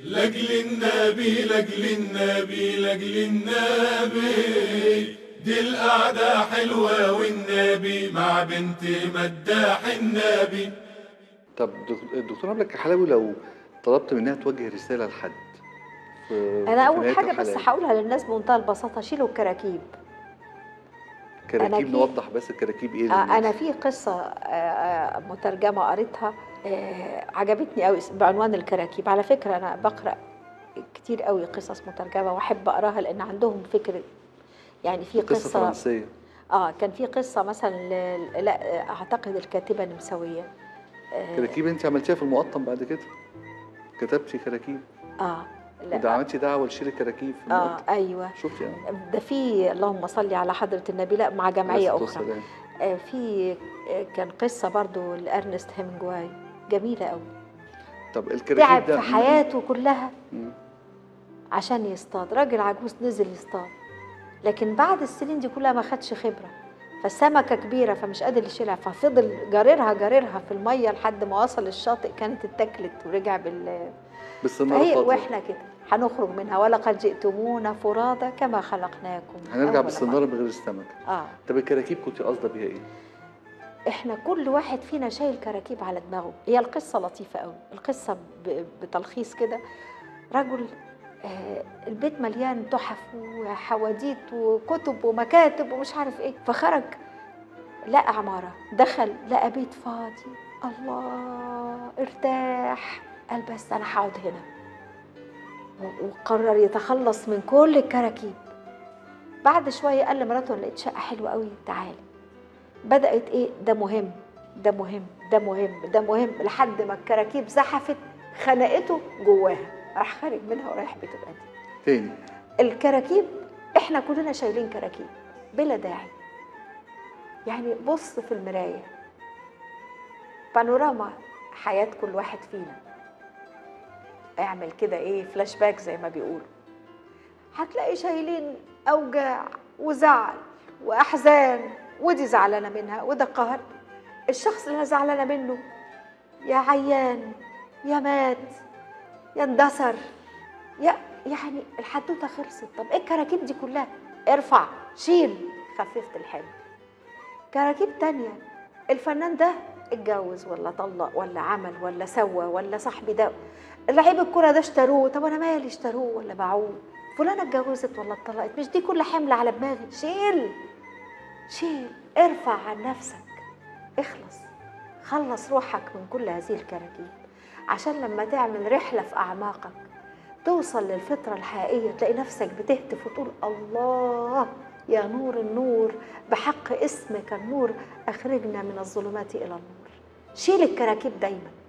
لاجل النبي لاجل النبي لاجل النبي دي القعدة حلوة والنبي مع بنت مداح النبي طب دك- الدكتور نبلة كحلاوي لو طلبت منها توجه رسالة لحد في- انا في اول نهاية حاجه بس الحلقة. هقولها للناس بمنتهى البساطه شيلوا الكراكيب أنا كراكيب في- نوضح بس الكراكيب ايه آه، للناس. انا في قصه آه، آه، مترجمه قريتها آه، عجبتني قوي بعنوان الكراكيب على فكره انا بقرا كتير قوي قصص مترجمه واحب اقراها لان عندهم فكر يعني في قصة قصه فرنسية اه كان في قصه مثلا ل- لا اعتقد الكاتبه نمساويه اه, كراكيب انت عملتيها في المقطم بعد كده كتبتي كراكيب آه لا وده عملتي دعوة لشيل الكراكيب في اه المقطم ايوه شفتي يعني ده في اللهم صل على حضره النبي لا مع جمعيه اخرى آه، في آه، كان قصه برضو لارنست هيمنجواي جميله قوي طب الكراكيب تعب ده في حياته كلها مم. عشان يصطاد راجل عجوز نزل يصطاد لكن بعد السنين دي كلها ما خدش خبره فالسمكه كبيره فمش قادر يشيلها ففضل جاررها جاررها في الميه لحد ما وصل الشاطئ كانت اتاكلت ورجع بال بالسنارة فهي فاضية واحنا كده هنخرج منها ولقد جئتمونا فرادى كما خلقناكم هنرجع أول بالسنارة مرة. من غير السمك اه طب الكراكيب كنت قاصدة بيها ايه؟ احنا كل واحد فينا شايل كراكيب على دماغه هي القصه لطيفه قوي القصه ب- بتلخيص كده رجل آه، البيت مليان تحف وحواديت وكتب ومكاتب ومش عارف ايه فخرج لقى عماره دخل لقى بيت فاضي الله ارتاح قال بس انا هقعد هنا و- وقرر يتخلص من كل الكراكيب بعد شويه قال لمراته أنا لقيت شقه حلوه قوي تعالي بدأت إيه ده مهم ده مهم ده مهم ده مهم لحد ما الكراكيب زحفت خنقته جواها راح خارج منها ورايح بيته القديم تاني الكراكيب احنا كلنا شايلين كراكيب بلا داعي يعني بص في المراية بانوراما حياة كل واحد فينا اعمل كده ايه فلاش باك زي ما بيقولوا هتلاقي شايلين اوجاع وزعل واحزان ودي زعلانه منها وده قهر الشخص اللي انا زعلانه منه يا عيان يا مات يا اندثر يا يعني الحدوته خلصت طب ايه الكراكيب دي كلها ارفع شيل خففت الحمل كراكيب تانية الفنان ده اتجوز ولا طلق ولا عمل ولا سوى ولا صاحبي ده لعيب الكرة ده اشتروه طب انا مالي اشتروه ولا باعوه فلانة اتجوزت ولا اتطلقت مش دي كل حمل على دماغي شيل شيل ارفع عن نفسك اخلص خلص روحك من كل هذه الكراكيب عشان لما تعمل رحلة في أعماقك توصل للفطرة الحقيقية تلاقي نفسك بتهتف وتقول الله يا نور النور بحق اسمك النور أخرجنا من الظلمات إلى النور شيل الكراكيب دايما